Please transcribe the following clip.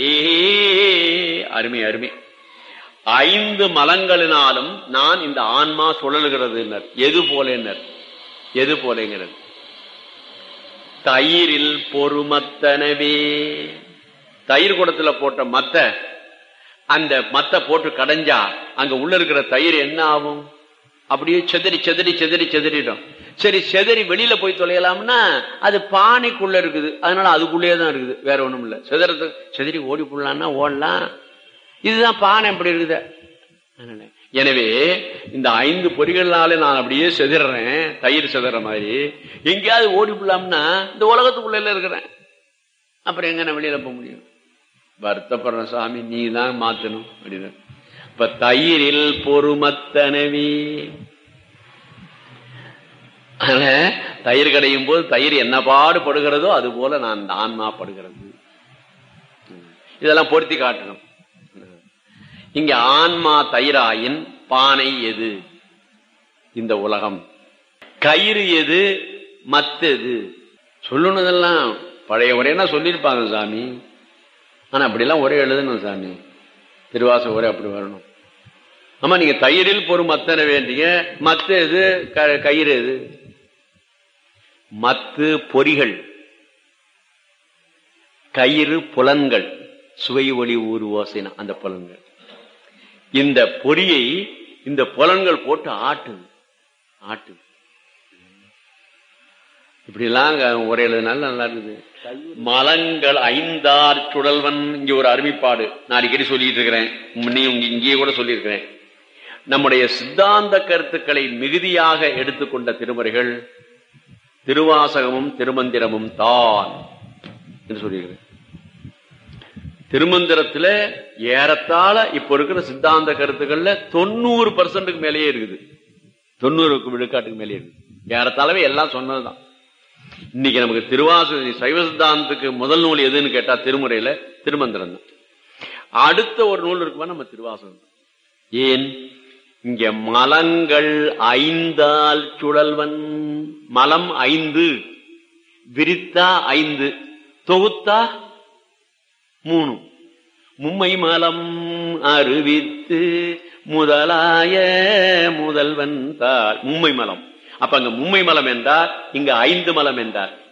ஏ அருமை அருமை ஐந்து மலங்களினாலும் நான் இந்த ஆன்மா சுழல்கிறது எது போல எது போலங்கிறது தயிரில் பொறுமத்தனவே தயிர் குடத்துல போட்ட மத்த அந்த மத்த போட்டு கடைஞ்சா அங்க உள்ள இருக்கிற தயிர் என்ன ஆகும் அப்படியே செதறி செதறி செதறி செதறிடும் சரி செதறி வெளியில போய் தொலையலாம்னா அது பானைக்குள்ள இருக்குது அதனால அதுக்குள்ளேயே தான் இருக்குது வேற ஒண்ணும் இல்ல செதறது செதறி ஓடி போடலாம்னா ஓடலாம் இதுதான் பானை எப்படி இருக்குது அதனால எனவே இந்த ஐந்து பொறிகள்னால நான் அப்படியே செதறேன் தயிர் செதற மாதிரி எங்கேயாவது ஓடி போடலாம்னா இந்த உலகத்துக்குள்ள இருக்கிறேன் அப்புறம் எங்க நான் வெளியில போக முடியும் வருத்தப்படுற சாமி நீ தான் மாத்தணும் அப்படின்னு இப்ப தயிரில் பொறுமத்தனவி தயிர் கடையும் போது தயிர் என்ன பாடுபடுகிறதோ அது போல நான் இந்த ஆன்மா படுகிறது இதெல்லாம் பொருத்தி காட்டணும் இங்க ஆன்மா தயிராயின் பானை எது இந்த உலகம் கயிறு எது மத்தது சொல்லணுதெல்லாம் பழைய உரையா சொல்லியிருப்பாங்க சாமி ஆனா அப்படிலாம் ஒரே எழுதணும் சாமி திருவாச ஒரே அப்படி வரணும் ஆமா நீங்க தயிரில் பொறும் மத்தன வேண்டிய மத்த எது கயிறு எது மத்து பொறிகள் கயிறு புலன்கள் சுவை ஒளி ஊர் ஓசைனா அந்த புலன்கள் இந்த பொறியை இந்த புலன்கள் போட்டு ஆட்டுது ஆட்டுது இப்படி எல்லாம் ஒரே எழுதுனால நல்லா இருக்குது மலங்கள் ஐந்தார் சுடல்வன் இங்க ஒரு அருமைப்பாடு நான் அடிக்கடி சொல்லிட்டு இருக்கிறேன் முன்னே இங்கேயே கூட சொல்லியிருக்கிறேன் நம்முடைய சித்தாந்த கருத்துக்களை மிகுதியாக எடுத்துக்கொண்ட திருமுறைகள் திருவாசகமும் திருமந்திரமும் தான் என்று சொல்லியிருக்கிறேன் திருமந்திரத்துல ஏறத்தாழ இப்ப இருக்கிற சித்தாந்த கருத்துக்கள்ல தொண்ணூறு பர்சன்ட்டுக்கு மேலேயே இருக்குது தொண்ணூறுக்கு விழுக்காட்டுக்கு மேலேயே இருக்குது ஏறத்தாழவே எல்லாம் சொன்னதுதான் இன்னைக்கு நமக்கு திருவாசு சைவ சித்தாந்தத்துக்கு முதல் நூல் எதுன்னு கேட்டா திருமுறையில திருமந்திரம் தான் அடுத்த ஒரு நூல் இருக்குமா நம்ம திருவாசகம் ஏன் இங்க மலங்கள் ஐந்தால் சுழல்வன் மலம் ஐந்து விரித்தா ஐந்து தொகுத்தா மூணு மும்மை மலம் அறிவித்து முதலாய முதல்வன் தாள் மும்மை மலம் அப்ப அங்க மும்மை மலம் என்றார் இங்க ஐந்து மலம் என்றார்